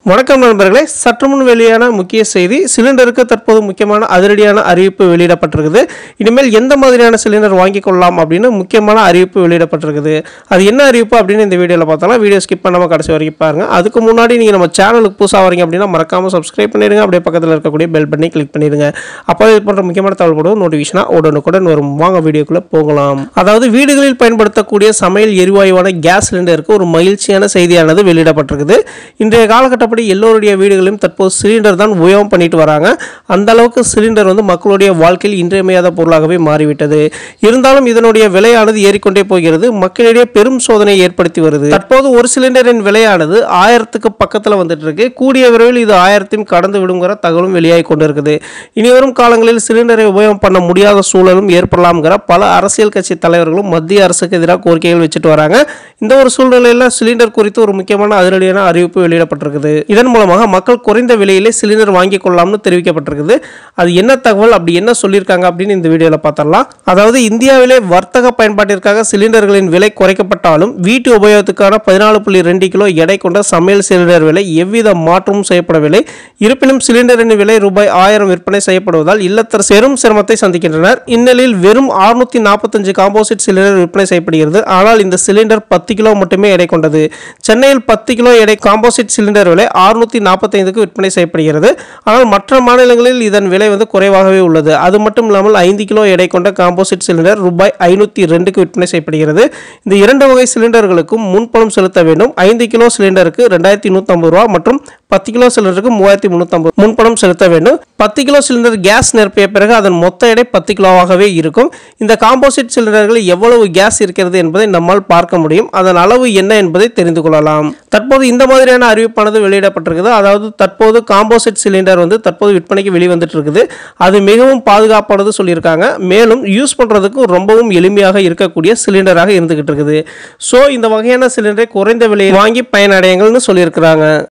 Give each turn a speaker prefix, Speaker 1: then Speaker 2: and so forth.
Speaker 1: வணக்கம் நண்பர்களே சற்று முன் வெளியான முக்கிய செய்தி சிலிண்டருக்கு தற்போது முக்கியமான அதிரடியான அறிவிப்பு வெளியிடப்பட்டிருக்குது இனிமேல் எந்த மாதிரியான சிலிண்டர் வாங்கிக் கொள்ளலாம் அப்படின்னு முக்கியமான அறிவிப்பு வெளியிடப்பட்டிருக்குது அது என்ன அறிவிப்பு அப்படின்னு இந்த வீடியோவில் பார்த்தோம்னா வீடியோ ஸ்கிப் பண்ணாமல் கடைசி வரைக்கும் பாருங்க அதுக்கு முன்னாடி நீங்கள் நம்ம சேனலுக்கு புதுசாக வரீங்க அப்படின்னா மறக்காமல் சப்ஸ்கிரைப் பண்ணிடுங்க அப்படியே பக்கத்தில் இருக்கக்கூடிய பெல் பண்ணி கிளிக் பண்ணிடுங்க அப்போ இது போன்ற முக்கியமான தகவல் போடுவோம் நோட்டிஃபிகேஷனாக உடனுக்குடன் வரும் வாங்க வீடியோக்குள்ளே போகலாம் அதாவது வீடுகளில் பயன்படுத்தக்கூடிய சமையல் எரிவாயுவான கேஸ் சிலிண்டருக்கு ஒரு மகிழ்ச்சியான செய்தியானது வெளியிடப்பட்டிருக்குது இன்றைய காலகட்டப்படி எல்லோருடைய வீடுகளிலும் தற்போது சிலிண்டர் தான் உபயோகம் பண்ணிட்டு வராங்க அந்த அளவுக்கு சிலிண்டர் வந்து மக்களுடைய வாழ்க்கையில் இன்றியமையாத பொருளாகவே மாறிவிட்டது இருந்தாலும் இதனுடைய விலையானது ஏறிக்கொண்டே போகிறது மக்களிடையே பெரும் சோதனையை ஏற்படுத்தி வருது தற்போது ஒரு சிலிண்டரின் விலையானது ஆயிரத்துக்கு பக்கத்தில் வந்துட்டு இருக்கு கூடிய விரைவில் இது ஆயிரத்தையும் கடந்து விடுங்கிற தகவலும் வெளியாகி கொண்டிருக்குது இனி வரும் காலங்களில் சிலிண்டரை உபயோகம் பண்ண முடியாத சூழலும் ஏற்படலாம்ங்கிற பல அரசியல் கட்சி தலைவர்களும் மத்திய அரசுக்கு எதிராக கோரிக்கைகள் வச்சுட்டு வராங்க இந்த ஒரு சூழ்நிலையில் சிலிண்டர் குறித்து ஒரு முக்கியமான அதிரடியான அறிவிப்பு வெளியிடப்பட்டிருக்குது இதன் மூலமாக மக்கள் குறைந்த விலையிலே சிலிண்டர் வாங்கிக் கொள்ளலாம்னு தெரிவிக்கப்பட்டிருக்குது அது என்ன தகவல் அப்படி என்ன சொல்லியிருக்காங்க அப்படின்னு இந்த வீடியோவில் பார்த்தரலாம் அதாவது இந்தியாவிலே வர்த்தக பயன்பாட்டிற்காக சிலிண்டர்களின் விலை குறைக்கப்பட்டாலும் வீட்டு உபயோகத்துக்கான பதினாலு புள்ளி ரெண்டு கிலோ எடை கொண்ட சமையல் சிலிண்டர் விலை எவ்வித மாற்றமும் செய்யப்படவில்லை இருப்பினும் சிலிண்டரின் விலை ரூபாய் ஆயிரம் விற்பனை செய்யப்படுவதால் இல்லத்தரசு பெரும் சிரமத்தை சந்திக்கின்றனர் இந்நிலையில் வெறும் 645 நாற்பத்தஞ்சு காம்போசிட் சிலிண்டர் விற்பனை செய்யப்படுகிறது ஆனால் இந்த சிலிண்டர் பத்து கிலோ மட்டுமே எடை கொண்டது சென்னையில் பத்து கிலோ எடை காம்போசிட் சிலிண்டர் விலை 645 நாற்பத்தைந்துக்கு விற்பனை செய்யப்படுகிறது ஆனால் மற்ற மாநிலங்களில் இதன் விலை வந்து குறைவாகவே உள்ளது அது மட்டும் இல்லாமல் ஐந்து கிலோ எடை கொண்ட காம்போசிட் சிலிண்டர் ரூபாய் ஐநூற்றி ரெண்டுக்கு விற்பனை செய்யப்படுகிறது இந்த இரண்டு வகை சிலிண்டர்களுக்கும் முன்பணம் செலுத்த வேண்டும் ஐந்து கிலோ சிலிண்டருக்கு ரெண்டாயிரத்தி நூற்றம்பது ரூபா மற்றும் பத்து கிலோ சிலிண்டருக்கு மூவாயிரத்தி முந்நூற்றம்பது முன்பணம் செலுத்த வேண்டும் பத்து கிலோ சிலிண்டர் கேஸ் நிரப்பிய பிறகு அதன் மொத்த எடை பத்து கிலோவாகவே இருக்கும் இந்த காம்போசிட் சிலிண்டர்களில் எவ்வளவு கேஸ் இருக்கிறது என்பதை நம்மால் பார்க்க முடியும் அதன் அளவு என்ன என்பதை தெரிந்து கொள்ளலாம் தற்போது இந்த மாதிரியான அறிவிப்பானது வெளியிடப்பட்டிருக்குது அதாவது தற்போது காம்போசிட் சிலிண்டர் வந்து தற்போது விற்பனைக்கு வெளிவந்துட்டு இருக்குது அது மிகவும் பாதுகாப்பானது சொல்லியிருக்காங்க மேலும் யூஸ் பண்ணுறதுக்கு ரொம்பவும் எளிமையாக இருக்கக்கூடிய சிலிண்டராக இருந்துகிட்டு இருக்குது ஸோ இந்த வகையான சிலிண்டரை குறைந்த விலையில் வாங்கி பயனடையுங்கள்னு சொல்லியிருக்கிறாங்க